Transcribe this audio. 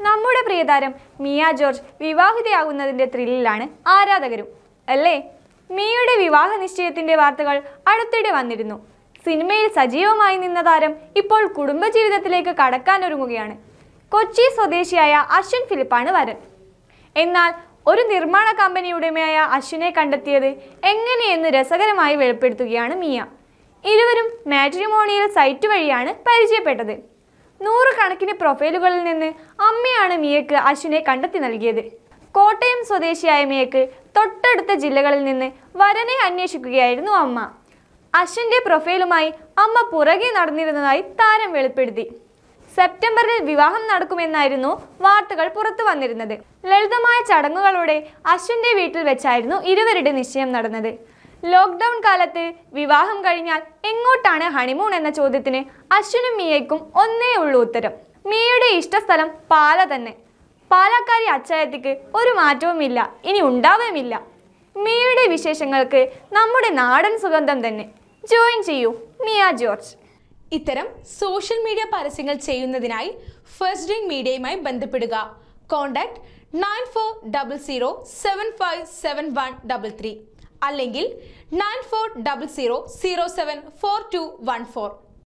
നമ്മുടെ പ്രിയതാരം മിയ ജോർജ് വിവാഹിതയാകുന്നതിന്റെ ത്രില്ലിലാണ് ആരാധകരും അല്ലേ മിയയുടെ വിവാഹ നിശ്ചയത്തിന്റെ വാർത്തകൾ അടുത്തിടെ വന്നിരുന്നു സിനിമയിൽ സജീവമായി നിന്ന താരം ഇപ്പോൾ കുടുംബജീവിതത്തിലേക്ക് കടക്കാനൊരുങ്ങുകയാണ് കൊച്ചി സ്വദേശിയായ അശ്വിൻ ഫിലിപ്പാണ് വരൻ എന്നാൽ ഒരു നിർമ്മാണ കമ്പനി ഉടമയായ അശ്വിനെ കണ്ടെത്തിയത് എങ്ങനെയെന്ന് രസകരമായി വെളിപ്പെടുത്തുകയാണ് മിയ ഇരുവരും മാട്രിമോണിയൽ സൈറ്റ് വഴിയാണ് പരിചയപ്പെട്ടത് നൂറുകണക്കിന് പ്രൊഫൈലുകളിൽ നിന്ന് അമ്മയാണ് മിയക്ക് അശ്വിനെ കണ്ടെത്തി നൽകിയത് കോട്ടയം സ്വദേശിയായ മിയക്ക് തൊട്ടടുത്ത ജില്ലകളിൽ നിന്ന് വരനെ അന്വേഷിക്കുകയായിരുന്നു അമ്മ അശ്വിന്റെ പ്രൊഫൈലുമായി അമ്മ പുറകെ നടന്നിരുന്നതായി താരം വെളിപ്പെടുത്തി സെപ്റ്റംബറിൽ വിവാഹം നടക്കുമെന്നായിരുന്നു വാർത്തകൾ പുറത്തു വന്നിരുന്നത് ലളിതമായ ചടങ്ങുകളോടെ അശ്വിന്റെ വീട്ടിൽ വെച്ചായിരുന്നു ഇരുവരുടെ നിശ്ചയം നടന്നത് ലോക്ക്ഡൌൺ കാലത്ത് വിവാഹം കഴിഞ്ഞാൽ എങ്ങോട്ടാണ് ഹണിമൂൺ എന്ന ചോദ്യത്തിന് അശ്വിനും മിയയ്ക്കും ഒന്നേ ഉള്ളൂ ഉത്തരം മിയയുടെ ഇഷ്ടസ്ഥലം പാല തന്നെ പാലക്കാരി അച്ചായത്തിക്ക് ഒരു മാറ്റവുമില്ല ഇനി ഉണ്ടാവുമില്ല മിയയുടെ വിശേഷങ്ങൾക്ക് നമ്മുടെ നാടൻ സുഗന്ധം തന്നെ ജോയിൻ ചെയ്യൂ മിയ ജോർജ് ഇത്തരം സോഷ്യൽ മീഡിയ പരസ്യങ്ങൾ ചെയ്യുന്നതിനായി ഫസ്റ്റ് ഡ്രിങ്ക് മീഡിയയുമായി ബന്ധപ്പെടുക contact nine four double zero seven five seven one double three അല്ലെങ്കിൽ nine four double zero zero seven four two one four